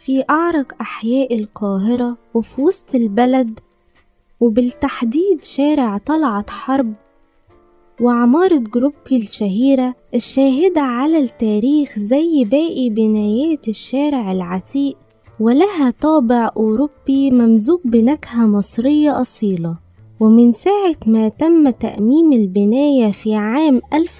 في أعرق أحياء القاهرة وفي وسط البلد وبالتحديد شارع طلعت حرب وعمارة جروبي الشهيرة الشاهدة على التاريخ زي باقي بنايات الشارع العتيق ولها طابع أوروبي ممزوج بنكهة مصرية أصيلة ومن ساعة ما تم تأميم البناية في عام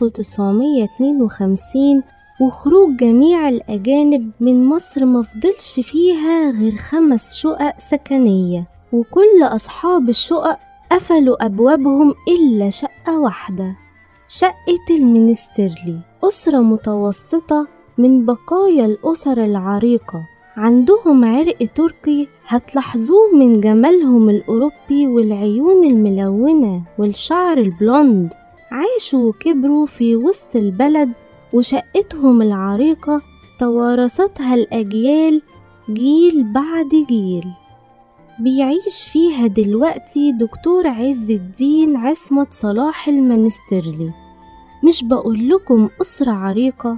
1952 وخروج جميع الأجانب من مصر مفضلش فيها غير خمس شقق سكنية وكل أصحاب الشقق قفلوا أبوابهم إلا شقة واحدة شقة المنسترلي أسرة متوسطة من بقايا الأسر العريقة عندهم عرق تركي هتلاحظوه من جمالهم الأوروبي والعيون الملونة والشعر البلوند عاشوا وكبروا في وسط البلد وشقتهم العريقة توارثتها الأجيال جيل بعد جيل بيعيش فيها دلوقتي دكتور عز الدين عصمت صلاح المنسترلي مش بقول لكم أسرة عريقة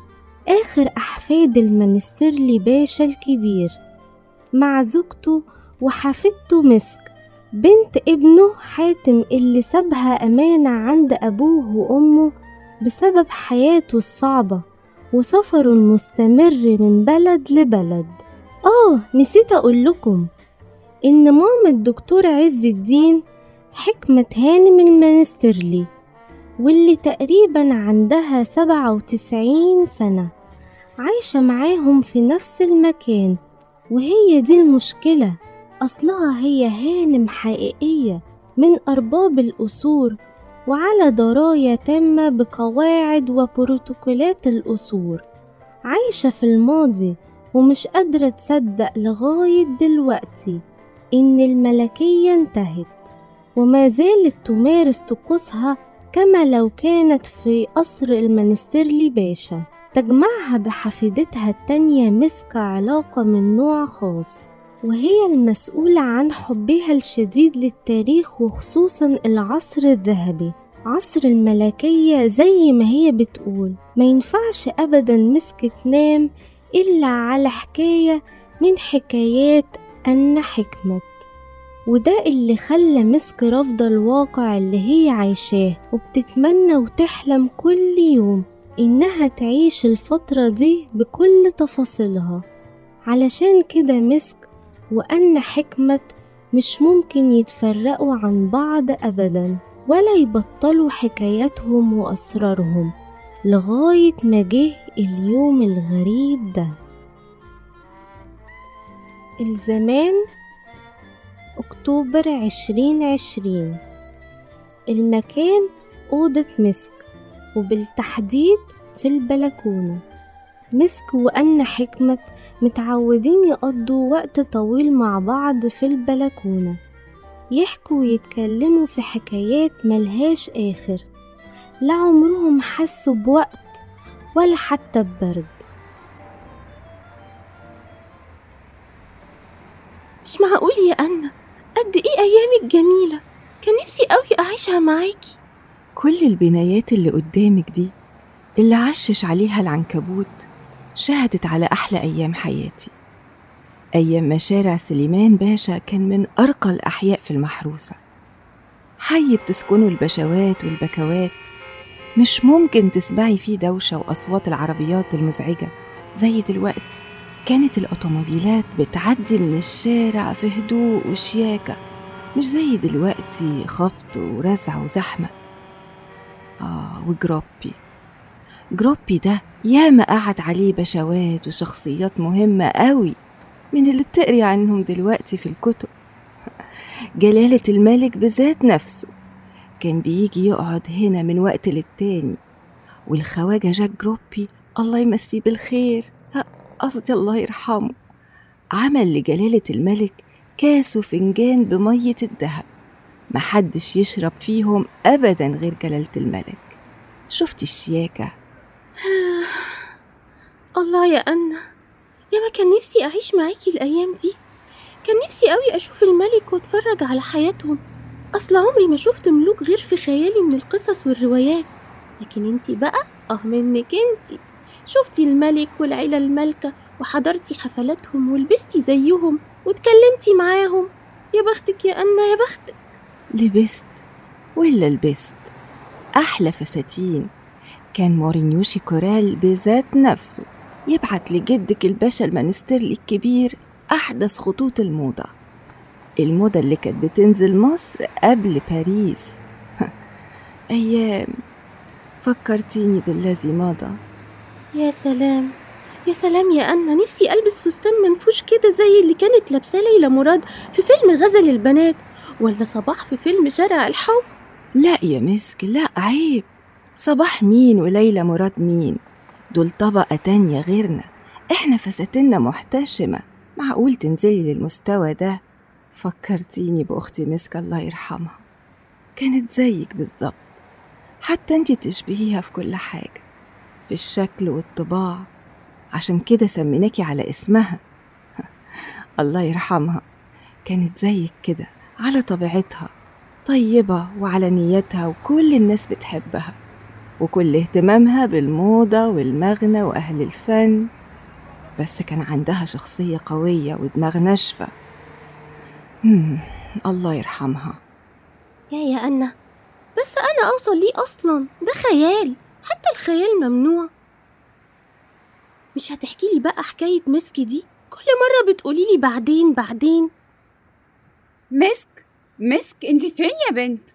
آخر أحفاد المنسترلي باشا الكبير مع زوجته وحفيدته مسك بنت ابنه حاتم اللي سابها أمانة عند أبوه وأمه بسبب حياته الصعبة وسفره المستمر من بلد لبلد آه نسيت أقول لكم إن ماما الدكتور عز الدين حكمة هانم المنسترلي واللي تقريبا عندها سبعة وتسعين سنة عايشة معاهم في نفس المكان وهي دي المشكلة أصلها هي هانم حقيقية من أرباب الأسور وعلى دراية تامة بقواعد وبروتوكولات الأسور عايشة في الماضي ومش قادرة تصدق لغاية دلوقتي إن الملكية انتهت وما زالت تمارس طقوسها كما لو كانت في قصر المنسترلي باشا تجمعها بحفيدتها التانية مسك علاقة من نوع خاص وهي المسؤولة عن حبها الشديد للتاريخ وخصوصا العصر الذهبي عصر الملكية زي ما هي بتقول ما ينفعش أبدا مسك تنام إلا على حكاية من حكايات أن حكمت وده اللي خلى مسك رافضة الواقع اللي هي عايشاه وبتتمنى وتحلم كل يوم إنها تعيش الفترة دي بكل تفاصيلها علشان كده مسك وأن حكمت مش ممكن يتفرقوا عن بعض أبدا ولا يبطلوا حكاياتهم وأسرارهم لغاية ما جه اليوم الغريب ده الزمان أكتوبر عشرين عشرين المكان أوضة مسك وبالتحديد في البلكونة مسك وأن حكمت متعودين يقضوا وقت طويل مع بعض في البلكونة يحكوا ويتكلموا في حكايات ملهاش آخر لا عمرهم حسوا بوقت ولا حتى ببرد مش معقول يا أنا قد إيه أيامك جميلة كان نفسي قوي أعيشها معاكي كل البنايات اللي قدامك دي اللي عشش عليها العنكبوت شهدت على أحلى أيام حياتي أيام ما شارع سليمان باشا كان من أرقى الأحياء في المحروسة حي بتسكنه البشوات والبكوات مش ممكن تسمعي فيه دوشة وأصوات العربيات المزعجة زي دلوقتي كانت الأوتوموبيلات بتعدي من الشارع في هدوء وشياكة مش زي دلوقتي خبط ورزع وزحمة آه وجروبي جروبي ده ياما قعد عليه بشوات وشخصيات مهمة قوي من اللي بتقري عنهم دلوقتي في الكتب جلالة الملك بذات نفسه كان بيجي يقعد هنا من وقت للتاني والخواجة جاك جروبي الله يمسيه بالخير قصدي الله يرحمه عمل لجلالة الملك كاس وفنجان بمية الدهب محدش يشرب فيهم أبدا غير جلالة الملك شفت الشياكة الله يا أنا يا ما كان نفسي أعيش معاكي الأيام دي كان نفسي قوي أشوف الملك وأتفرج على حياتهم أصل عمري ما شفت ملوك غير في خيالي من القصص والروايات لكن انتي بقى اه منك انتي شفتي الملك والعيلة المالكة وحضرتي حفلاتهم ولبستي زيهم واتكلمتي معاهم يا بختك يا أنا يا بختك لبست ولا لبست أحلى فساتين كان مورينيوشي كورال بذات نفسه يبعت لجدك الباشا المنسترلي الكبير أحدث خطوط الموضة الموضة اللي كانت بتنزل مصر قبل باريس أيام فكرتيني بالذي مضى يا سلام يا سلام يا أنا نفسي ألبس فستان منفوش كده زي اللي كانت لابساه ليلى مراد في فيلم غزل البنات ولا صباح في فيلم شارع الحب لا يا مسك لا عيب صباح مين وليلى مراد مين دول طبقة تانية غيرنا احنا فساتنا محتشمة معقول تنزلي للمستوى ده فكرتيني بأختي مسك الله يرحمها كانت زيك بالظبط حتى انتي تشبهيها في كل حاجة في الشكل والطباع عشان كده سميناكي على اسمها الله يرحمها كانت زيك كده على طبيعتها طيبة وعلى نيتها وكل الناس بتحبها وكل اهتمامها بالموضة والمغنى وأهل الفن بس كان عندها شخصية قوية ودماغ ناشفة مم، الله يرحمها يا يا أنا بس أنا أوصل ليه أصلا ده خيال حتى الخيال ممنوع مش هتحكي لي بقى حكاية مسك دي كل مرة بتقولي لي بعدين بعدين مسك مسك انت فين يا بنت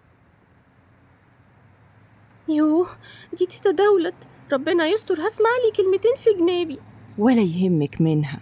يوه دي تيتا دولت ربنا يستر هسمع لي كلمتين في جنابي ولا يهمك منها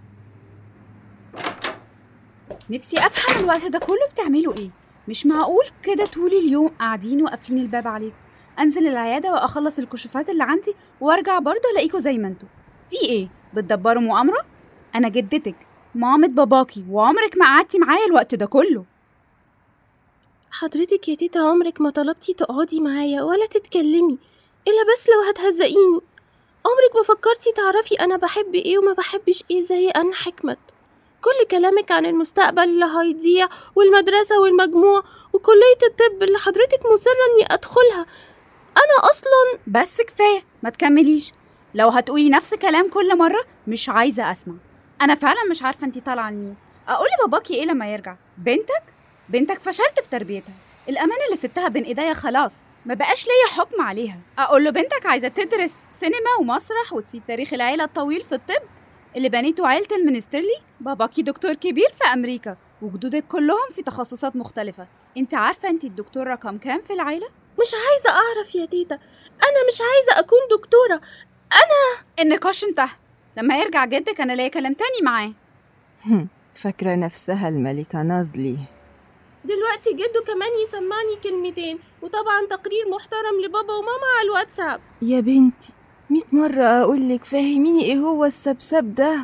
نفسي افهم الوقت ده كله بتعملوا ايه مش معقول كده طول اليوم قاعدين وقافلين الباب عليكم انزل العياده واخلص الكشوفات اللي عندي وارجع برضه الاقيكوا زي ما انتوا في ايه بتدبروا مؤامره انا جدتك مامة باباكي وعمرك ما قعدتي معايا الوقت ده كله حضرتك يا تيتا عمرك ما طلبتي تقعدي معايا ولا تتكلمي إلا بس لو هتهزقيني عمرك ما فكرتي تعرفي أنا بحب إيه وما بحبش إيه زي أنا حكمت كل كلامك عن المستقبل اللي هيضيع والمدرسة والمجموع وكلية الطب اللي حضرتك مصرة إني أدخلها أنا أصلا بس كفايه ما تكمليش لو هتقولي نفس كلام كل مره مش عايزه اسمع انا فعلا مش عارفه انت طالعه لمين اقول لباباكي ايه لما يرجع بنتك بنتك فشلت في تربيتها الامانه اللي سبتها بين ايديا خلاص ما بقاش ليا حكم عليها اقول له بنتك عايزه تدرس سينما ومسرح وتسيب تاريخ العيله الطويل في الطب اللي بنيته عيله المنسترلي باباكي دكتور كبير في امريكا وجدودك كلهم في تخصصات مختلفه انت عارفه انت الدكتور رقم كام في العيله مش عايزة أعرف يا تيتا أنا مش عايزة أكون دكتورة النقاش انتهى لما يرجع جدك انا ليا كلام تاني معاه هم، فاكرة نفسها الملكة نازلي دلوقتي جده كمان يسمعني كلمتين وطبعا تقرير محترم لبابا وماما على الواتساب يا بنتي ميت مرة أقولك فهميني إيه هو السبسب ده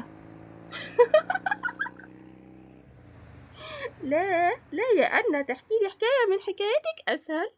لا لا يا أنا تحكي لي حكاية من حكاياتك أسهل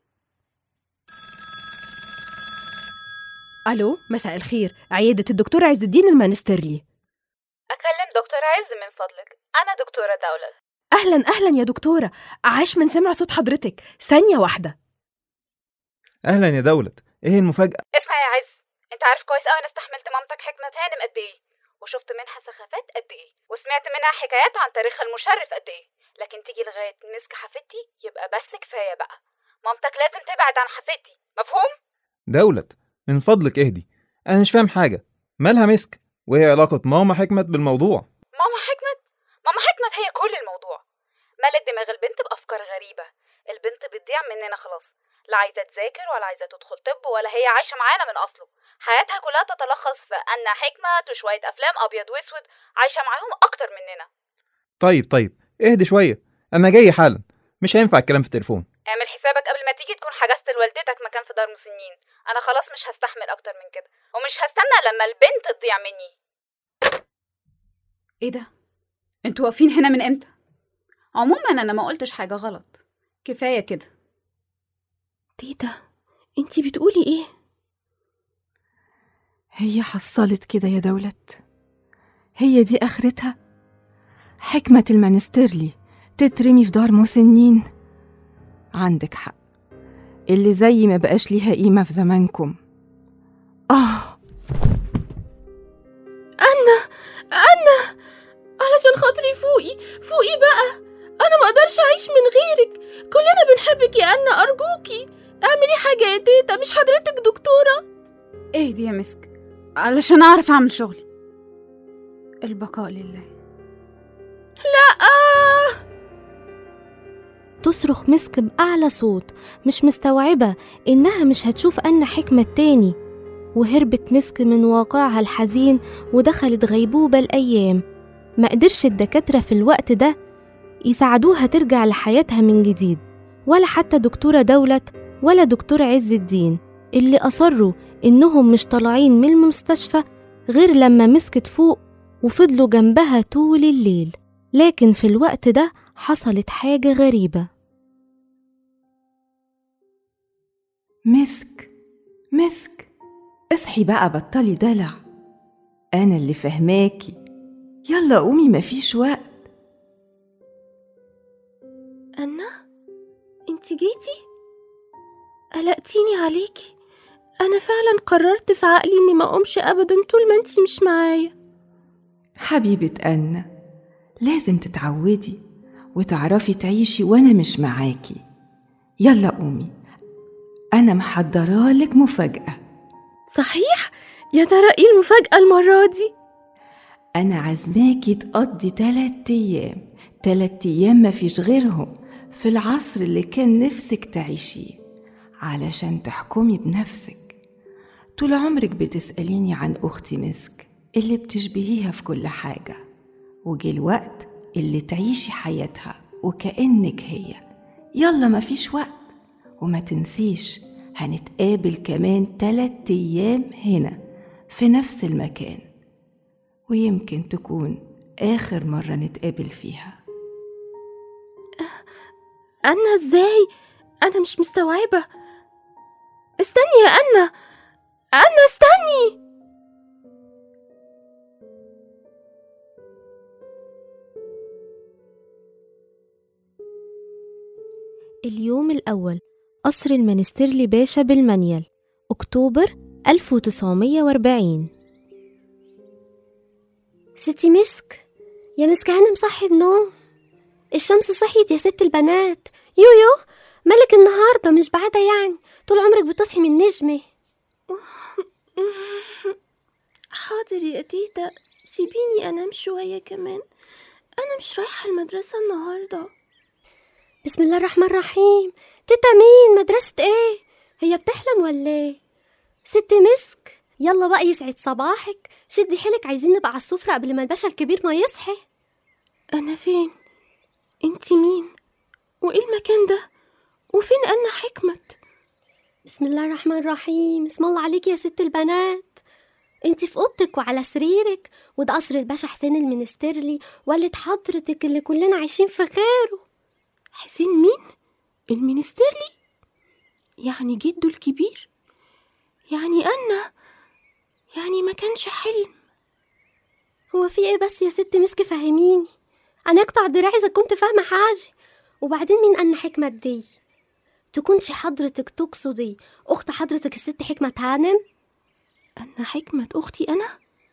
الو مساء الخير عيادة الدكتور عز الدين المانسترلي أكلم دكتور عز من فضلك أنا دكتورة دولة اهلا اهلا يا دكتورة عاش من سمع صوت حضرتك ثانية واحدة اهلا يا دولت ايه المفاجأة اسمع يا عز أنت عارف كويس أوي أنا استحملت مامتك حكمة هانم قد إيه وشفت منها سخافات قد إيه وسمعت منها حكايات عن تاريخها المشرف قد إيه لكن تيجي لغاية مسك حفيدتي يبقى بس كفاية بقى مامتك لازم تبعد عن حفيدتي مفهوم؟ دولت من فضلك اهدي انا مش فاهم حاجة مالها مسك وايه علاقة ماما حكمت بالموضوع ماما حكمت ماما حكمت هي كل الموضوع مالت دماغ البنت بأفكار غريبة البنت بتضيع مننا خلاص لا عايزة تذاكر ولا عايزة تدخل طب ولا هي عايشة معانا من أصله حياتها كلها تتلخص في أن حكمت وشوية أفلام أبيض وأسود عايشة معاهم أكتر مننا طيب طيب اهدي شوية انا جاي حالا مش هينفع الكلام في التليفون اعمل حسابك قبل ما تيجي تكون حجزت لوالدتك مكان في دار مسنين أنا خلاص مش هستحمل أكتر من كده ومش هستنى لما البنت تضيع مني ايه ده انتوا واقفين هنا من امتى عموما انا ما قلتش حاجه غلط كفايه كده تيتا انتي بتقولي ايه هي حصلت كده يا دولت هي دي آخرتها حكمة المنسترلي تترمي في دار مسنين عندك حق اللي زي ما بقاش ليها قيمة في زمانكم آه أنا بنحبك يا أنا أرجوكي اعملي حاجة يا تيتا مش حضرتك دكتورة اهدي يا مسك علشان اعرف اعمل شغلي البقاء لله آه تصرخ مسك بأعلى صوت مش مستوعبة إنها مش هتشوف أن حكمة تاني وهربت مسك من واقعها الحزين ودخلت غيبوبة الأيام ما قدرش الدكاترة في الوقت ده يساعدوها ترجع لحياتها من جديد ولا حتى دكتورة دولت ولا دكتور عز الدين اللي أصروا إنهم مش طالعين من المستشفى غير لما مسكت فوق وفضلوا جنبها طول الليل لكن في الوقت ده حصلت حاجة غريبة مسك مسك اصحي بقى بطلي دلع أنا اللي فهماكي يلا قومي مفيش وقت أنا انت جيتي قلقتيني عليكي أنا فعلا قررت في عقلي إني ما أقومش أبدا طول ما انتي مش معايا حبيبة أنا لازم تتعودي وتعرفي تعيشي وأنا مش معاكي يلا قومي أنا محضرالك مفاجأة صحيح يا ترى ايه المفاجأة المرة دي أنا عازماكي تقضي تلات أيام تلات أيام مفيش غيرهم في العصر اللي كان نفسك تعيشيه علشان تحكمي بنفسك طول عمرك بتسأليني عن أختي مسك اللي بتشبهيها في كل حاجة وجه الوقت اللي تعيشي حياتها وكأنك هي يلا مفيش وقت وما تنسيش هنتقابل كمان تلات أيام هنا في نفس المكان ويمكن تكون آخر مرة نتقابل فيها أنا ازاي أنا مش مستوعبة استني يا أنا أنا استني اليوم الأول قصر المنستيرلي باشا بالمنيل أكتوبر 1940 ستي مسك يا مسك هانم صحي النوم الشمس صحيت يا ست البنات يويو مالك النهاردة مش بعادة يعني طول عمرك بتصحي من نجمة حاضر يا تيتا سيبيني أنام شوية كمان أنا مش رايحة المدرسة النهاردة بسم الله الرحمن الرحيم تيتا مين مدرسة ايه هي بتحلم ولا ايه ست مسك يلا بقى يسعد صباحك شدي حيلك عايزين نبقى على السفرة قبل ما الباشا الكبير ما يصحي أنا فين؟ انتي مين؟ وإيه المكان ده؟ وفين أنا حكمت؟ بسم الله الرحمن الرحيم اسم الله عليك يا ست البنات انت في اوضتك وعلى سريرك وده قصر الباشا حسين المنسترلي والد حضرتك اللي كلنا عايشين في خيره حسين مين؟ المنسترلي؟ يعني جده الكبير؟ يعني أنا يعني ما كانش حلم هو في ايه بس يا ست مسك فهميني انا اقطع دراعي اذا كنت فاهمه حاجه وبعدين مين ان حكمه دي تكونش حضرتك تقصدي اخت حضرتك الست حكمه هانم أنا حكمة أختي أنا؟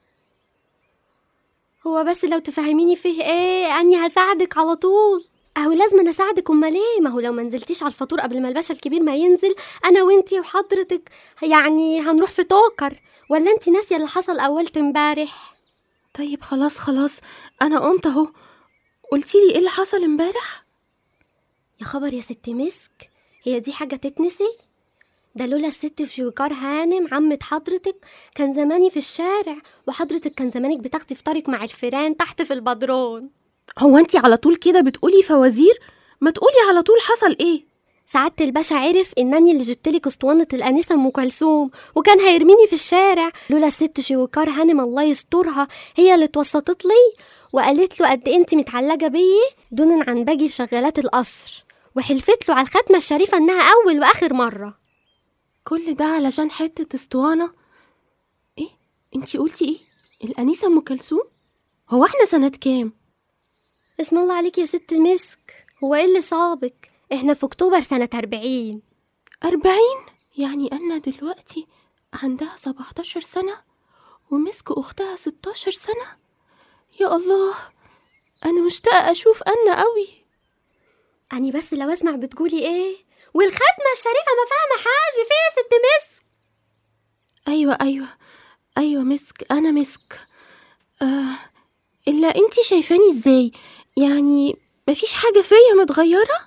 هو بس لو تفهميني فيه ايه اني هساعدك على طول اهو لازم انا اساعدك امال ايه ما هو لو ما نزلتيش على الفطور قبل ما الباشا الكبير ما ينزل انا وانتي وحضرتك يعني هنروح في توكر ولا انتي ناسيه اللي حصل اولت امبارح طيب خلاص خلاص أنا قمت أهو قلتيلي إيه اللي حصل امبارح؟ يا خبر يا ست مسك هي دي حاجة تتنسي؟ ده لولا الست شويكار هانم عمة حضرتك كان زماني في الشارع وحضرتك كان زمانك بتاخدي فطارك مع الفيران تحت في البدرون هو انتي على طول كده بتقولي فوازير؟ ما تقولي على طول حصل إيه؟ سعادة الباشا عرف إنني اللي جبتلك اسطوانة الأنسة أم كلثوم وكان هيرميني في الشارع لولا الست شويكار هانم الله يسترها هي اللي اتوسطت لي وقالت له قد إيه انت متعلقة بيه دونا عن باقي شغالات القصر وحلفت له على الختمة الشريفة إنها أول وآخر مرة كل ده علشان حتة اسطوانة؟ إيه؟ انتي قلتي إيه؟ الأنيسة أم كلثوم؟ هو احنا سنة كام؟ اسم الله عليك يا ست مسك هو إيه اللي صابك إحنا في أكتوبر سنة أربعين أربعين؟ يعني أنا دلوقتي عندها سبعتاشر سنة ومسك أختها ستاشر سنة يا الله أنا مشتاقة أشوف أنا قوي أني بس لو أسمع بتقولي إيه والختمة الشريفة ما فاهمة حاجة فيها يا ست مس ايوه ايوه ايوه مسك انا مسك آه الا انتي شايفاني ازاي يعني مفيش حاجه فيا متغيره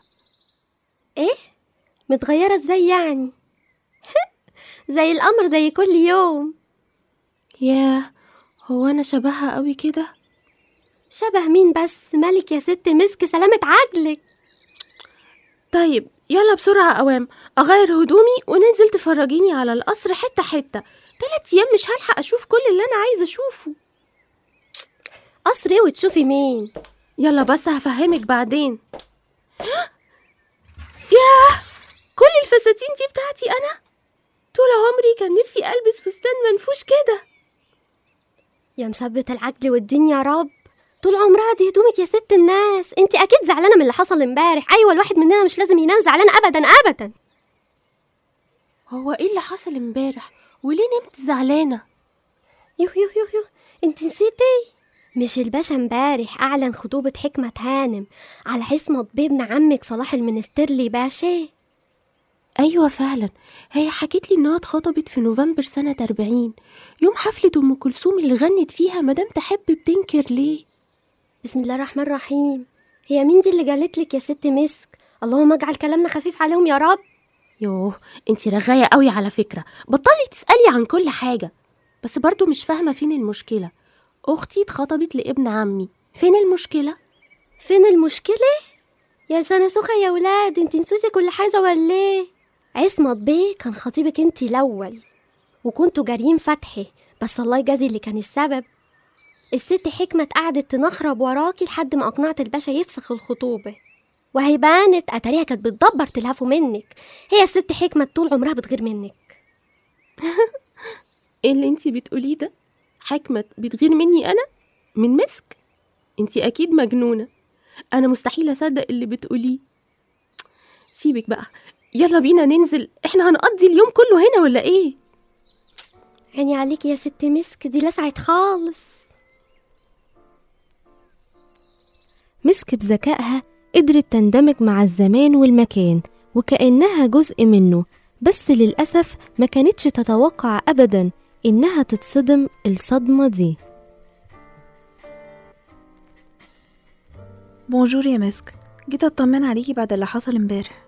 متغيرة إزاي يعني زي القمر زي كل يوم ياه هو انا شبهها قوي كده شبه مين بس مالك يا ست مسك سلامة عجلك طيب يلا بسرعة أوام أغير هدومي وننزل تفرجيني على القصر حتة حتة تلات أيام مش هلحق أشوف كل اللي أنا عايزة أشوفه قصر إيه وتشوفي مين يلا بس هفهمك بعدين ياه كل الفساتين دي بتاعتي أنا طول عمري كان نفسي ألبس فستان منفوش كده يا مثبت العجل والدين يا رب طول عمرها دي هدومك يا ست الناس انت اكيد زعلانه من اللي حصل امبارح ايوه الواحد مننا مش لازم ينام زعلان ابدا ابدا هو إيه اللي حصل امبارح وليه نمت زعلانة يوه يوه يوه يوه انت نسيتي مش الباشا امبارح اعلن خطوبة حكمة هانم على عصمت بيه ابن عمك صلاح المنسترلي باشا أيوة فعلا هي حكت لي إنها اتخطبت في نوفمبر سنة 40 يوم حفلة أم كلثوم اللي غنت فيها مدام تحب بتنكر ليه بسم الله الرحمن الرحيم هي مين دي اللي قالت لك يا ست مسك اللهم اجعل كلامنا خفيف عليهم يا رب يوه انتي رغاية قوي على فكرة بطلي تسألي عن كل حاجة بس برضو مش فاهمة فين المشكلة أختي اتخطبت لابن عمي فين المشكلة؟ فين المشكلة؟ يا سنة سخة يا ولاد انت نسيتي كل حاجة ولا ايه؟ عصمت بيه كان خطيبك انت الأول وكنتوا جاريين فتحي بس الله يجازي اللي كان السبب الست حكمة قعدت تنخرب وراكي لحد ما أقنعت الباشا يفسخ الخطوبة وهي بانت أتاريها كانت بتدبر تلهفه منك هي الست حكمة طول عمرها بتغير منك ايه اللي انتي بتقوليه ده؟ حكمة بتغير مني أنا؟ من مسك؟ انتي أكيد مجنونة أنا مستحيل أصدق اللي بتقوليه سيبك بقى يلا بينا ننزل احنا هنقضي اليوم كله هنا ولا ايه؟ عيني عليكي يا ست مسك دي لسعت خالص مسك بذكائها قدرت تندمج مع الزمان والمكان وكأنها جزء منه بس للأسف ما كانتش تتوقع أبدا إنها تتصدم الصدمة دي بونجور يا مسك جيت اطمن عليكي بعد اللي حصل امبارح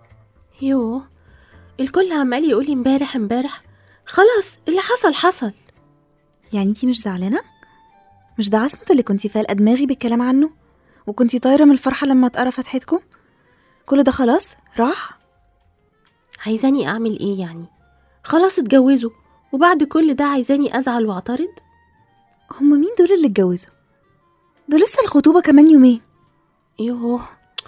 يوه الكل عمال يقولي امبارح امبارح خلاص اللي حصل حصل يعني انتي مش زعلانه مش ده عصمت اللي كنتي فالقه دماغي بالكلام عنه وكنتي طايره من الفرحه لما اتقرا فتحتكم كل ده خلاص راح عايزاني أعمل ايه يعني؟ خلاص اتجوزوا وبعد كل ده عايزاني أزعل وأعترض؟ هما مين دول اللي اتجوزوا ده لسه الخطوبه كمان يومين يوه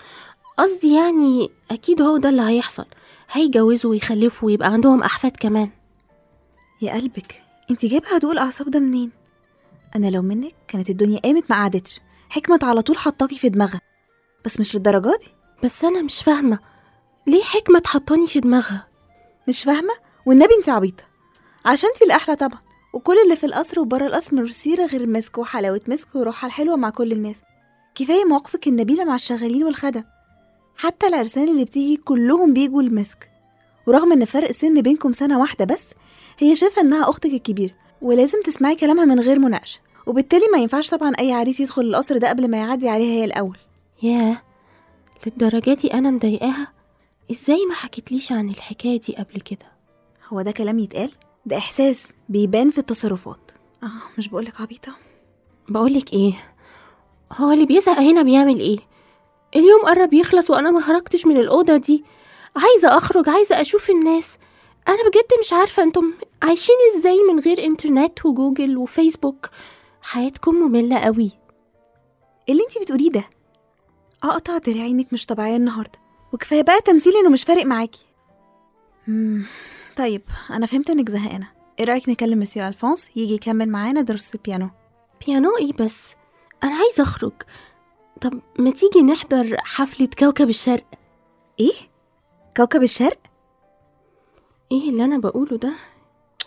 قصدي يعني أكيد هو ده اللي هيحصل هيجوزوا ويخلفوا ويبقى عندهم أحفاد كمان يا قلبك انتي جايبه هدوء الاعصاب ده منين انا لو منك كانت الدنيا قامت ما قعدتش حكمة على طول حطاكي في دماغها بس مش للدرجه دي بس أنا مش فاهمة ليه حكمة تحطاني في دماغها؟ مش فاهمه والنبي انتي عبيطه عشان انتي الاحلى طبعا وكل اللي في القصر وبره القصر ملوش سيره غير مسك وحلاوه مسك وروحها الحلوه مع كل الناس كفايه مواقفك النبيله مع الشغالين والخدم حتى العرسان اللي بتيجي كلهم بيجوا المسك ورغم ان فرق سن بينكم سنه واحده بس هي شايفه انها اختك الكبيره ولازم تسمعي كلامها من غير مناقشه وبالتالي ما ينفعش طبعا اي عريس يدخل القصر ده قبل ما يعدي عليها هي الاول ياه للدرجة دي أنا مضايقاها إزاي ما حكيتليش عن الحكاية دي قبل كده؟ هو ده كلام يتقال ده احساس بيبان في التصرفات اه مش بقولك عبيطه بقولك إيه هو اللي بيزهق هنا بيعمل إيه؟ اليوم قرب يخلص وأنا ما خرجتش من الأوضة دي عايزة أخرج عايزة أشوف الناس أنا بجد مش عارفة أنتم عايشين إزاي من غير إنترنت وجوجل وفيسبوك حياتكم مملة قوي إيه اللي انتي بتقوليه ده اقطع دراعي انك مش طبيعيه النهارده وكفايه بقى تمثيل انه مش فارق معاكي مم. طيب انا فهمت انك زهقانه ايه رايك نكلم مسيو الفونس يجي يكمل معانا درس البيانو بيانو إيه بس أنا عايزة أخرج طب ما تيجي نحضر حفلة كوكب الشرق ايه كوكب الشرق ايه اللي انا بقوله ده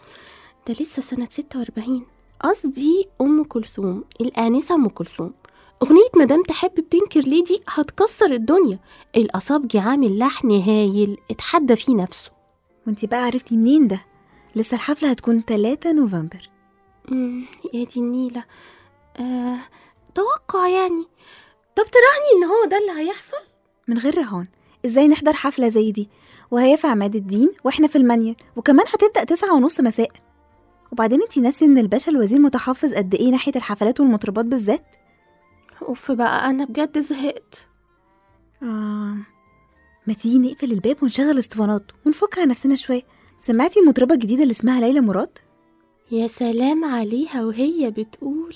ده لسه سنة ستة واربعين قصدي ام كلثوم الانسة ام كلثوم أغنية مدام تحب بتنكر ليه دي هتكسر الدنيا الأصابجي عامل لحن هايل اتحدى فيه نفسه وانتي بقى عرفتي منين ده لسه الحفلة هتكون 3 نوفمبر مم، يا دي النيلة آه، توقع يعني طب تراهني إن هو ده اللي هيحصل من غير رهان ازاي نحضر حفلة زي دي وهي في عماد الدين واحنا في المانيال وكمان هتبدأ تسعة ونص مساء وبعدين انتي ناسي ان الباشا الوزير متحفظ قد ايه ناحية الحفلات والمطربات بالذات أوف بقى أنا بجد زهقت آه. ما تيجي نقفل الباب ونشغل اسطوانات ونفك عن نفسنا شوية سمعتي المطربة الجديدة اللي اسمها ليلى مراد؟ يا سلام عليها وهي بتقول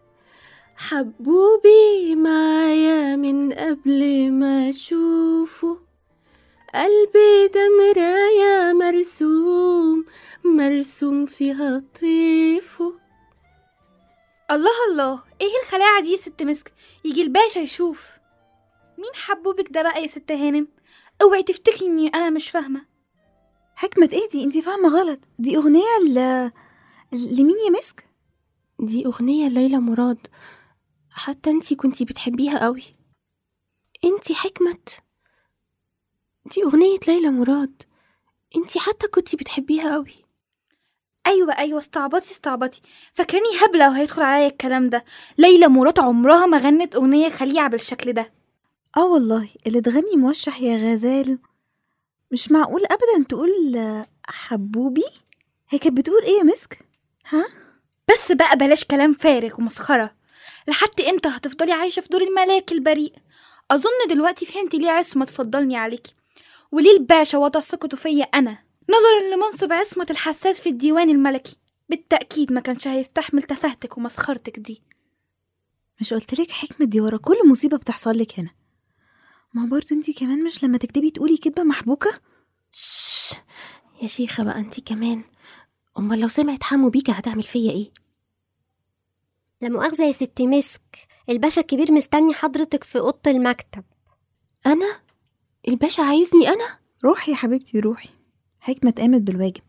حبوبي معايا من قبل ما اشوفه قلبي ده مراية مرسوم مرسوم فيها طيفه الله الله ايه الخلاعة دي يا ست مسك يجي الباشا يشوف مين حبوبك ده بقى يا ست هانم اوعي تفتكري اني انا مش فاهمة حكمة ايه دي انتي فاهمة غلط دي اغنية ل... لمين يا مسك؟ دي أغنية ليلى مراد حتى انتي كنتي بتحبيها قوي انتي حكمة دي أغنية ليلى مراد انتي حتى كنتي بتحبيها قوي ايوه ايوه استعبطي استعبطي فاكراني هبلة وهيدخل عليا الكلام ده ليلى مراد عمرها ما غنت اغنية خليعة بالشكل ده اه والله اللي تغني موشح يا غزال مش معقول ابدا تقول آه، حبوبي هي كانت بتقول ايه يا مسك؟ ها؟ بس بقى بلاش كلام فارغ ومسخرة لحد امتى هتفضلي عايشة في دور الملاك البريء أظن دلوقتي فهمتي ليه عصمة تفضلني عليكي وليه الباشا وضع ثقته فيا أنا نظرا لمنصب عصمة الحساس في الديوان الملكي بالتأكيد ما كانش هيستحمل تفاهتك ومسخرتك دي مش قلتلك حكمة دي ورا كل مصيبة بتحصل لك هنا ما برضو انتي كمان مش لما تكتبي تقولي كدبة محبوكة شش يا شيخة بقى انتي كمان أمال لو سمعت حمو بيكا هتعمل فيا ايه لا مؤاخذة يا ست مسك الباشا الكبير مستني حضرتك في أوضة المكتب أنا الباشا عايزني أنا روحي يا حبيبتي روحي حكمة قامت بالواجب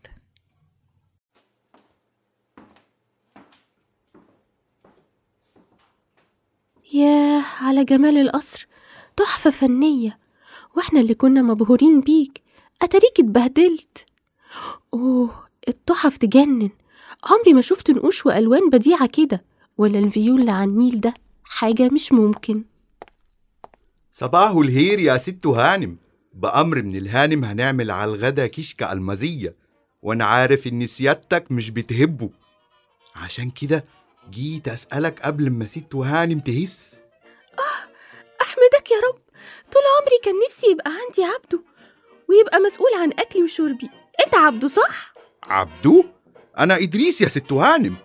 ياه على جمال القصر تحفة فنية واحنا اللي كنا مبهورين بيك أتاريك اتبهدلت أوه التحف تجنن عمري ما شفت نقوش وألوان بديعة كده ولا الفيول اللي على النيل ده حاجة مش ممكن صباح الهير يا ست هانم بأمر من الهانم هنعمل على الغدا كشكة المزية وأنا عارف إن سيادتك مش بتهبه عشان كده جيت أسألك قبل ما ست هانم تهس أحمدك يا رب طول عمري كان نفسي يبقى عندي عبده ويبقى مسؤول عن أكلي وشربي أنت عبده صح؟ عبدو أنا إدريس يا ست هانم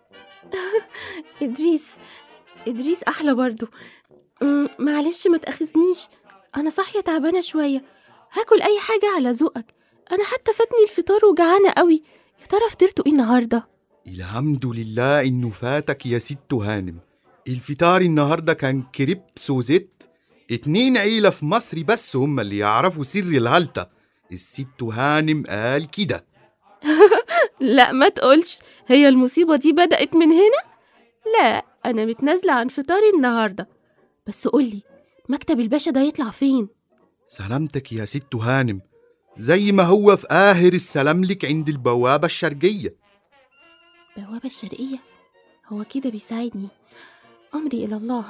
إدريس إدريس أحلى برضو أم، معلش ما تأخذنيش أنا صاحية تعبانة شوية هاكل أي حاجة على ذوقك أنا حتى فاتني الفطار وجعانة قوي يا ترى فطرتوا إيه النهاردة؟ الحمد لله إنه فاتك يا ست هانم الفطار النهاردة كان كريبس وزيت اتنين عيلة في مصر بس هم اللي يعرفوا سر الغلطة الست هانم قال كده لا ما تقولش هي المصيبة دي بدأت من هنا؟ لا أنا متنازلة عن فطاري النهاردة بس قولي مكتب الباشا ده يطلع فين؟ سلامتك يا ست هانم زي ما هو في آخر السلام لك عند البوابة الشرقية بوابة الشرقية هو كده بيساعدني أمري إلى الله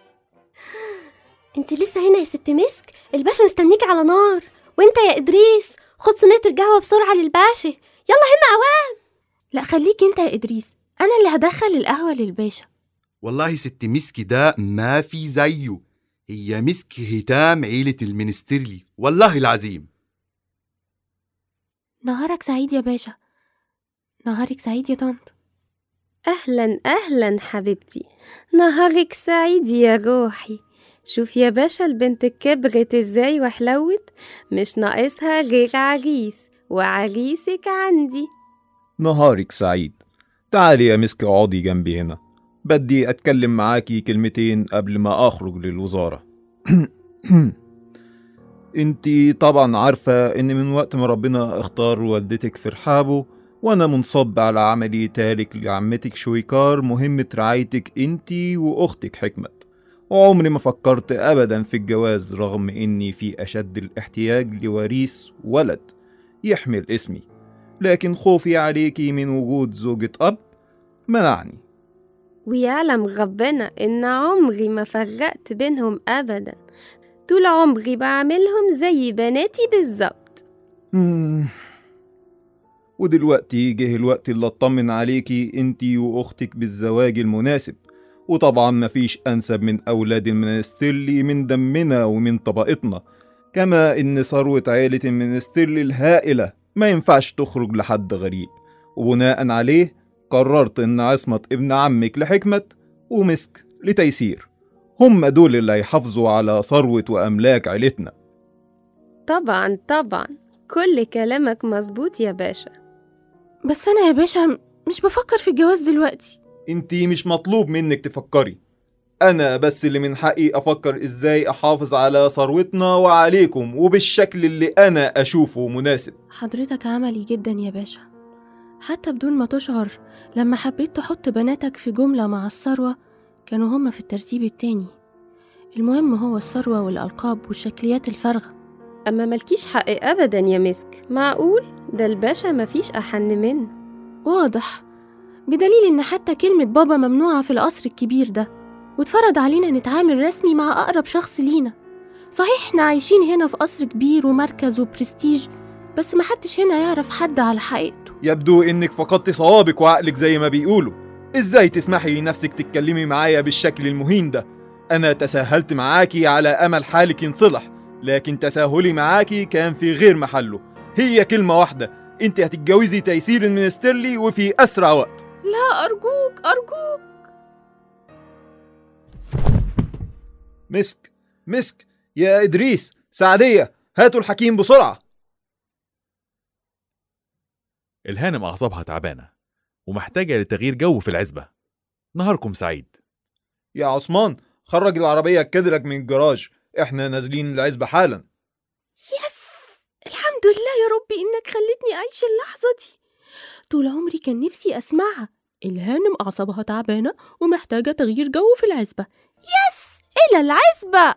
انت لسه هنا يا ست مسك الباشا مستنيك على نار وانت يا إدريس خد صينية القهوة بسرعة للباشا يلا هم أوام لا خليك انت يا إدريس أنا اللي هدخل القهوة للباشا والله ست مسكي ده ما في زيه هي مسك هتام عيلة المنسترلي والله العظيم نهارك سعيد يا باشا نهارك سعيد يا طنط أهلا أهلا حبيبتي نهارك سعيد يا روحي شوف يا باشا البنت كبرت ازاي وحلوت مش ناقصها غير عريس وعريسك عندي نهارك سعيد تعالي يا مسك اقعدي جنبي هنا بدي أتكلم معاكي كلمتين قبل ما أخرج للوزارة انتي طبعا عارفة ان من وقت ما ربنا اختار والدتك في رحابه وانا منصب على عملية تالك لعمتك شويكار مهمة رعايتك انتي واختك حكمت وعمري ما فكرت أبدا في الجواز رغم إني في أشد الاحتياج لوريث ولد يحمل اسمي لكن خوفي عليكي من وجود زوجة أب منعني ويعلم ربنا إن عمري ما فرقت بينهم أبدا طول عمري بعملهم زي بناتي بالظبط مم. ودلوقتي جه الوقت اللي اطمن عليكي انتي واختك بالزواج المناسب وطبعا مفيش انسب من اولاد المنستيرلي من دمنا ومن طبقتنا كما ان ثروة عيلة المنستيرلي الهائلة ما ينفعش تخرج لحد غريب وبناء عليه قررت ان عصمة ابن عمك لحكمة ومسك لتيسير هم دول اللي هيحافظوا على ثروة واملاك عيلتنا طبعا طبعا كل كلامك مظبوط يا باشا بس أنا يا باشا مش بفكر في الجواز دلوقتي انتي مش مطلوب منك تفكري انا بس اللي من حقي افكر ازاي احافظ على ثروتنا وعليكم وبالشكل اللي انا اشوفه مناسب حضرتك عملي جدا يا باشا حتى بدون ما تشعر لما حبيت تحط بناتك في جملة مع الثروة كانوا هما في الترتيب التاني المهم هو الثروة والألقاب والشكليات الفارغة أما ملكيش حق أبدا يا مسك معقول ده الباشا مفيش أحن منه واضح بدليل إن حتى كلمة بابا ممنوعة في القصر الكبير ده واتفرض علينا نتعامل رسمي مع أقرب شخص لينا صحيح احنا عايشين هنا في قصر كبير ومركز وبرستيج بس محدش هنا يعرف حد على حقيقته يبدو انك فقدت صوابك وعقلك زي ما بيقولوا ازاي تسمحي لنفسك تتكلمي معايا بالشكل المهين ده انا تساهلت معاكي على امل حالك ينصلح لكن تساهلي معاكي كان في غير محله هي كلمة واحدة انت هتتجوزي تيسير المنسترلي وفي اسرع وقت لا أرجوك أرجوك مسك مسك يا ادريس سعدية هاتوا الحكيم بسرعة الهانم أعصابها تعبانة ومحتاجة لتغيير جو في العزبة نهاركم سعيد يا عثمان خرج العربية الكاديلاك من الجراج احنا نازلين العزبة حالا يس الحمد لله يا ربي إنك خلتني أعيش اللحظة دي طول عمري كان نفسي أسمعها الهانم أعصابها تعبانة ومحتاجة تغيير جو في العزبة يس إلى العزبة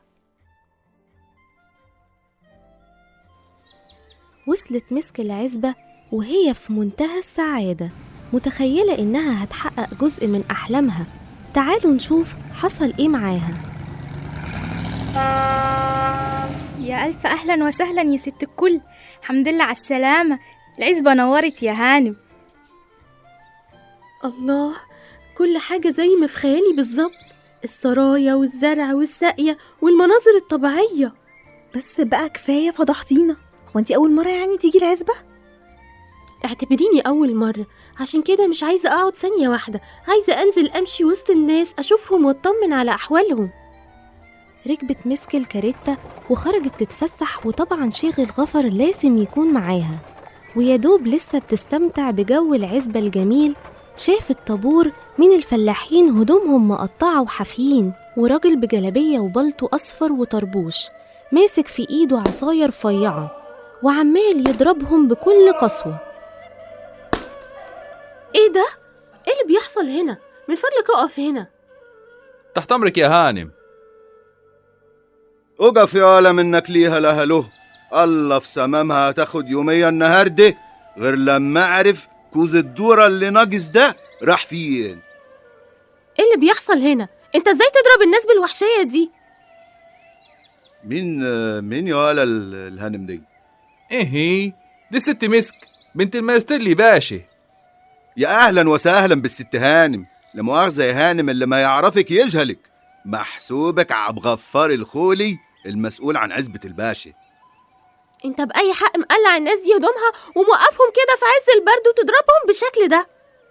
وصلت مسك العزبة وهي في منتهى السعادة متخيلة إنها هتحقق جزء من أحلامها تعالوا نشوف حصل إيه معاها يا ألف أهلا وسهلا يا ست الكل الحمد لله على السلامة العزبة نورت يا هانم الله كل حاجة زي ما في خيالي بالظبط السرايا والزرع والساقية والمناظر الطبيعية بس بقى كفاية فضحتينا هو انتي أول مرة يعني تيجي العزبة؟ اعتبريني أول مرة عشان كده مش عايزة أقعد ثانية واحدة عايزة أنزل أمشي وسط الناس أشوفهم وأطمن على أحوالهم ركبت مسك الكاريتا وخرجت تتفسح وطبعا شيخ الغفر لازم يكون معاها ويدوب لسه بتستمتع بجو العزبة الجميل شافت طابور من الفلاحين هدومهم مقطعة وحافيين وراجل بجلابية وبلطو أصفر وطربوش ماسك في إيده عصاية رفيعة وعمال يضربهم بكل قسوة إيه ده؟ إيه اللي بيحصل هنا؟ من فضلك أقف هنا تحت أمرك يا هانم اقف يا ولا منك ليها لها له الله في سمامها هتاخد يوميا النهارده غير لما اعرف كوز الدورة اللي ناقص ده راح فين إيه اللي بيحصل هنا؟ أنت إزاي تضرب الناس بالوحشية دي؟ مين مين يا ولا ال- الهانم دي إيه هي دي ست مسك بنت الماسترلي باشا يا اهلا وسهلا بالست هانم لا مؤاخذة يا هانم اللي ما يعرفك يجهلك محسوبك عبد غفار الخولي المسؤول عن عزبة الباشا أنت بأي حق مقلع الناس دي هدومها وموقفهم كده في عز البرد وتضربهم بالشكل ده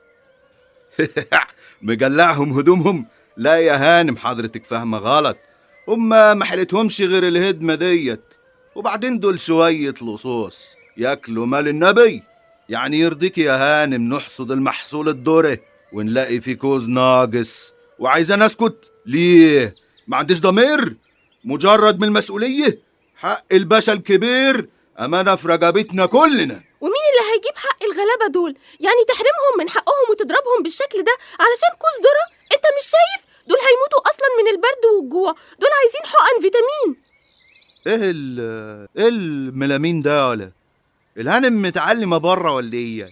مقلعهم هدومهم لا يا هانم حضرتك فاهمة غلط هما ما حلتهمش غير الهدمة ديت وبعدين دول شوية لصوص ياكلوا مال النبي يعني يرضيك يا هانم نحصد المحصول الدوري ونلاقي في كوز ناقص وعايزة نسكت ليه ما عنديش ضمير مجرد من المسؤولية حق الباشا الكبير أمانة في رقبتنا كلنا ومين اللي هيجيب حق الغلابة دول؟ يعني تحرمهم من حقهم وتضربهم بالشكل ده علشان كوز ذرة؟ أنت مش شايف؟ دول هيموتوا اصلا من البرد والجوع دول عايزين حقن فيتامين ايه ال ايه الملامين ده ولا الهانم متعلمة بره ولا ايه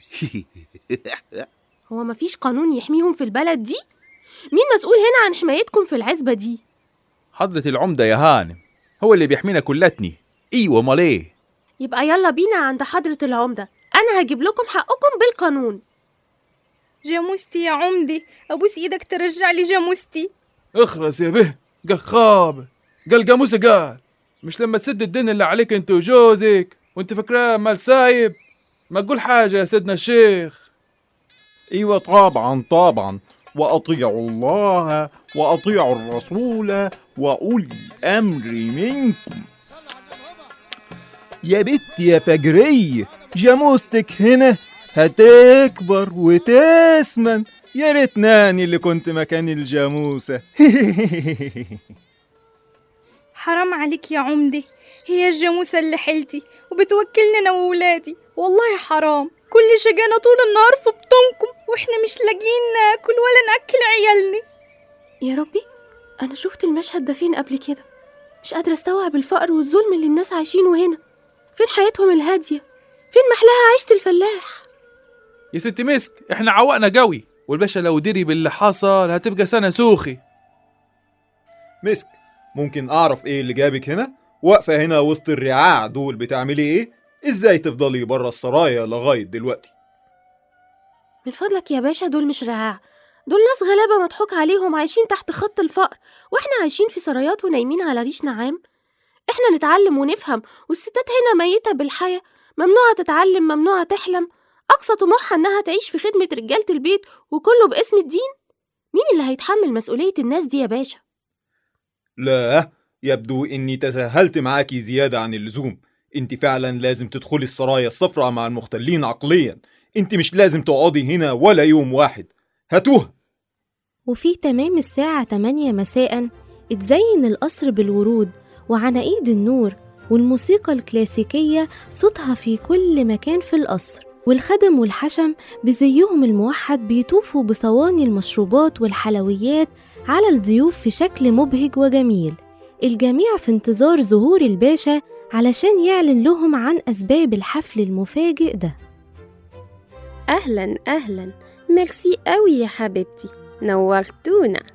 هو مفيش قانون يحميهم في البلد دي مين مسؤول هنا عن حمايتكم في العزبة دي حضرة العمدة يا هانم هو اللي بيحمينا كلتني ايوه امال ايه يبقى يلا بينا عند حضرة العمدة أنا هجيب لكم حقكم بالقانون جاموستي يا عمدي ابوس ايدك ترجع لي جاموستي اخرس يا به قال خاب قال جاموسة قال مش لما تسد الدين اللي عليك انت وجوزك وانت فاكراه مال سايب ما تقول حاجة يا سيدنا الشيخ ايوه طبعا طبعا واطيعوا الله واطيعوا الرسول واولي الامر منكم يا بت يا فجرية جاموستك هنا هتكبر وتسمن يا ريت ناني اللي كنت مكان الجاموسة حرام عليك يا عمدي هي الجاموسة اللي حيلتي وبتوكلني انا وولادي والله حرام كل شجانة طول النهار في بطونكم واحنا مش لاقيين ناكل ولا ناكل عيالنا يا ربي أنا شفت المشهد ده فين قبل كده مش قادرة استوعب الفقر والظلم اللي الناس عايشينه هنا فين حياتهم الهادية فين محلاها عيشة الفلاح يا ست مسك احنا عوقنا قوي والباشا لو دري باللي حصل هتبقى سنة سوخي مسك ممكن اعرف ايه اللي جابك هنا واقفة هنا وسط الرعاع دول بتعملي ايه ازاي تفضلي بره السرايا لغاية دلوقتي من فضلك يا باشا دول مش رعاع دول ناس غلابة مضحوك عليهم عايشين تحت خط الفقر واحنا عايشين في سرايات ونايمين على ريش نعام احنا نتعلم ونفهم والستات هنا ميتة بالحياة ممنوعة تتعلم ممنوعة تحلم أقصى طموحها إنها تعيش في خدمة رجالة البيت وكله باسم الدين مين اللي هيتحمل مسؤولية الناس دي يا باشا لا يبدو اني تساهلت معاكي زيادة عن اللزوم انت فعلا لازم تدخلي السرايا الصفراء مع المختلين عقليا انت مش لازم تقعدي هنا ولا يوم واحد هاتوها وفي تمام الساعة 8 مساء اتزين القصر بالورود وعناقيد النور والموسيقى الكلاسيكية صوتها في كل مكان في القصر والخدم والحشم بزيهم الموحد بيطوفوا بصواني المشروبات والحلويات على الضيوف في شكل مبهج وجميل الجميع في انتظار ظهور الباشا علشان يعلن لهم عن أسباب الحفل المفاجئ ده أهلا أهلا ميرسي قوي يا حبيبتي نورتونا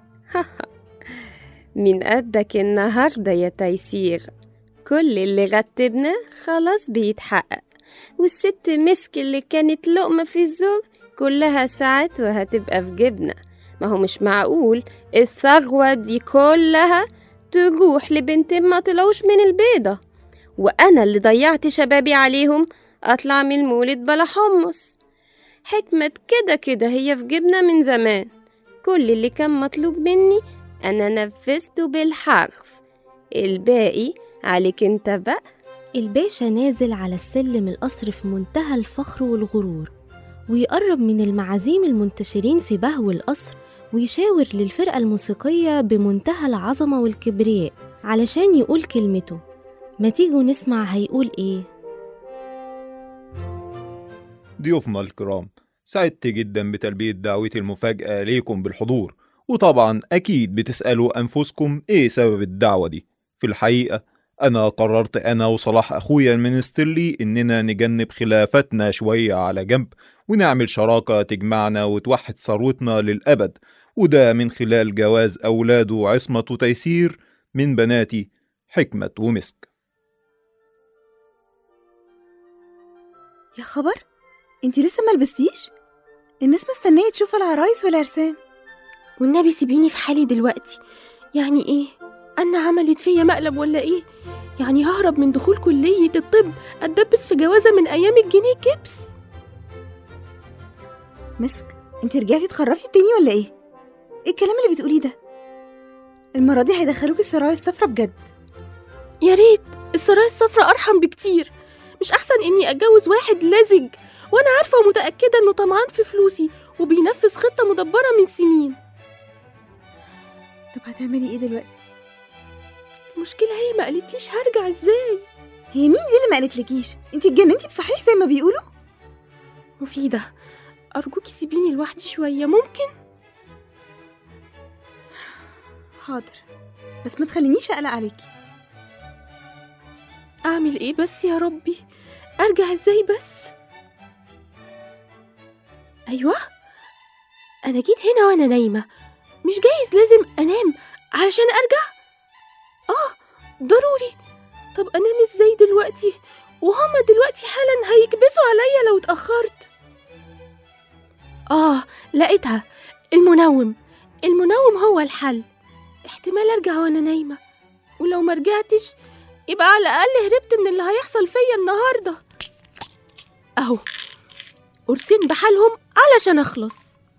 من قدك النهاردة يا تيسير كل اللي رتبناه خلاص بيتحقق والست مسك اللي كانت لقمة في الزور كلها ساعات وهتبقى في جبنة ما هو مش معقول الثروة دي كلها تروح لبنتين ما طلعوش من البيضة وأنا اللي ضيعت شبابي عليهم أطلع من المولد بلا حمص حكمة كده كده هي في جبنة من زمان كل اللي كان مطلوب مني أنا نفذته بالحرف الباقي عليك انت بقى الباشا نازل على السلم القصر في منتهى الفخر والغرور ويقرب من المعازيم المنتشرين في بهو القصر ويشاور للفرقة الموسيقية بمنتهى العظمة والكبرياء علشان يقول كلمته ما تيجوا نسمع هيقول ايه ضيوفنا الكرام سعدت جدا بتلبية دعوتي المفاجأة ليكم بالحضور وطبعا أكيد بتسألوا أنفسكم إيه سبب الدعوة دي في الحقيقة أنا قررت أنا وصلاح أخويا المنسترلي إننا نجنب خلافتنا شوية على جنب ونعمل شراكة تجمعنا وتوحد ثروتنا للأبد وده من خلال جواز أولاده عصمة وتيسير من بناتي حكمة ومسك يا خبر انتي لسه ما لبستيش الناس مستنيه تشوف العرايس والعرسان والنبي سيبيني في حالي دلوقتي يعني ايه أنا عملت فيا مقلب ولا ايه يعني ههرب من دخول كلية الطب اتدبس في جوازة من أيام الجنيه كبس مسك انتي رجعتي اتخرجتي تاني ولا ايه ايه الكلام اللي بتقوليه ده المرة دي هيدخلوكي السرايا الصفرا بجد يا ريت السرايا الصفرا أرحم بكتير مش أحسن إني أتجوز واحد لزج وأنا عارفة ومتأكدة إنه طمعان في فلوسي وبينفذ خطة مدبرة من سنين طب هتعملي ايه دلوقتي المشكلة هي ما قالتليش هرجع ازاي هي مين دي اللي ما قالتلكيش انتي اتجننتي بصحيح زي ما بيقولوا مفيدة أرجوكي سيبيني لوحدي شوية ممكن حاضر بس ما تخلينيش اقلق عليكي اعمل ايه بس يا ربي ارجع ازاي بس ايوه انا جيت هنا وانا نايمه مش جايز لازم انام علشان ارجع اه ضروري طب انام ازاي دلوقتي وهما دلوقتي حالا هيكبسوا عليا لو اتاخرت اه لقيتها المنوم المنوم هو الحل احتمال ارجع وانا نايمه ولو ما رجعتش يبقى على الاقل هربت من اللي هيحصل فيا النهارده اهو قرصين بحالهم علشان اخلص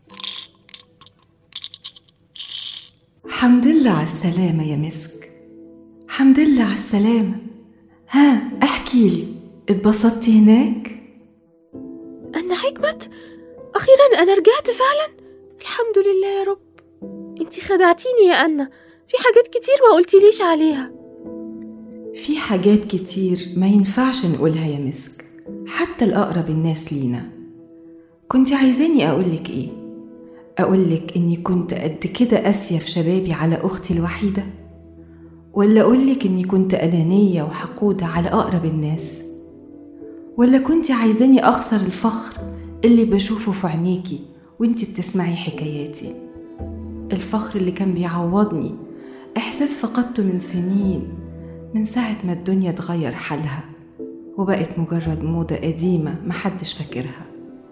حمد لله على السلامة يا مسك حمد لله على السلامة ها احكي لي اتبسطتي هناك؟ أنا حكمت أخيرا أنا رجعت فعلا الحمد لله يا رب انتي خدعتيني يا أنا في حاجات كتير ما قلتيليش عليها في حاجات كتير ما ينفعش نقولها يا مسك حتى الأقرب الناس لينا كنت عايزاني أقولك إيه؟ أقولك إني كنت قد كده قاسية في شبابي على أختي الوحيدة؟ ولا أقولك إني كنت أنانية وحقودة على أقرب الناس؟ ولا كنت عايزاني أخسر الفخر اللي بشوفه في عينيكي وانتي بتسمعي حكاياتي الفخر اللي كان بيعوضني إحساس فقدته من سنين من ساعة ما الدنيا اتغير حالها وبقت مجرد موضة قديمة محدش فاكرها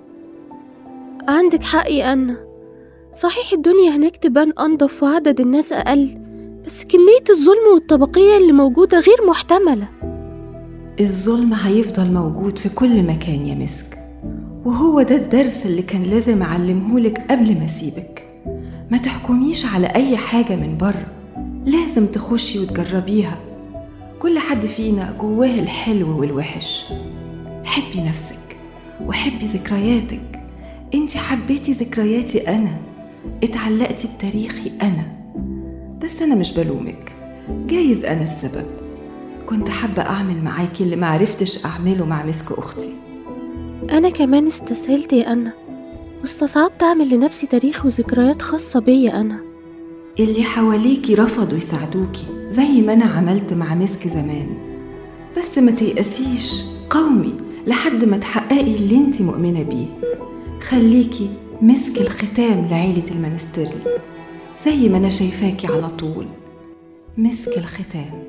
عندك حق يا أنا صحيح الدنيا هناك تبان أنضف وعدد الناس أقل بس كمية الظلم والطبقية اللي موجودة غير محتملة الظلم هيفضل موجود في كل مكان يا مسك وهو ده الدرس اللي كان لازم أعلمهولك قبل ما أسيبك ما تحكميش على أي حاجة من بره لازم تخشي وتجربيها كل حد فينا جواه الحلو والوحش حبي نفسك وحبي ذكرياتك انت حبيتي ذكرياتي أنا اتعلقتي بتاريخي أنا بس أنا مش بلومك جايز أنا السبب كنت حابة أعمل معاكي اللي معرفتش أعمله مع مسك أختي أنا كمان استسهلت يا أنا واستصعبت أعمل لنفسي تاريخ وذكريات خاصة بيا أنا اللي حواليكي رفضوا يساعدوكي زي ما أنا عملت مع مسك زمان بس ما تيأسيش قومي لحد ما تحققي اللي انت مؤمنة بيه خليكي مسك الختام لعيلة المنسترلي زي ما أنا شايفاكي على طول مسك الختام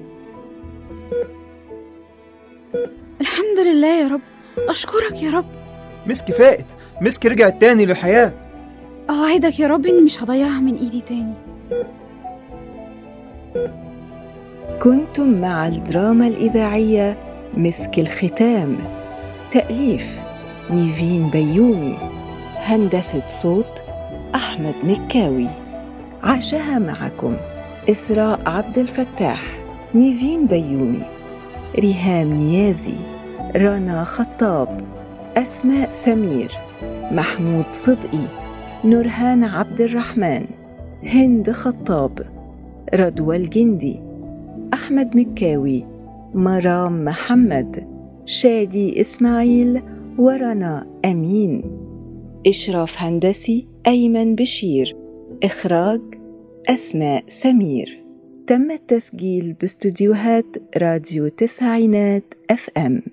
الحمد لله يا رب أشكرك يا رب مسك فائت مسك رجعت تاني للحياة أوعدك يا رب إني مش هضيعها من إيدي تاني كنتم مع الدراما الإذاعية مسك الختام تأليف نيفين بيومي هندسة صوت أحمد مكاوي عاشها معكم إسراء عبد الفتاح نيفين بيومي ريهام نيازي رنا خطاب أسماء سمير محمود صدقي نورهان عبد الرحمن هند خطاب رضوى الجندي أحمد مكاوي مرام محمد شادي إسماعيل ورنا أمين إشراف هندسي أيمن بشير إخراج أسماء سمير تم التسجيل باستديوهات راديو تسعينات اف ام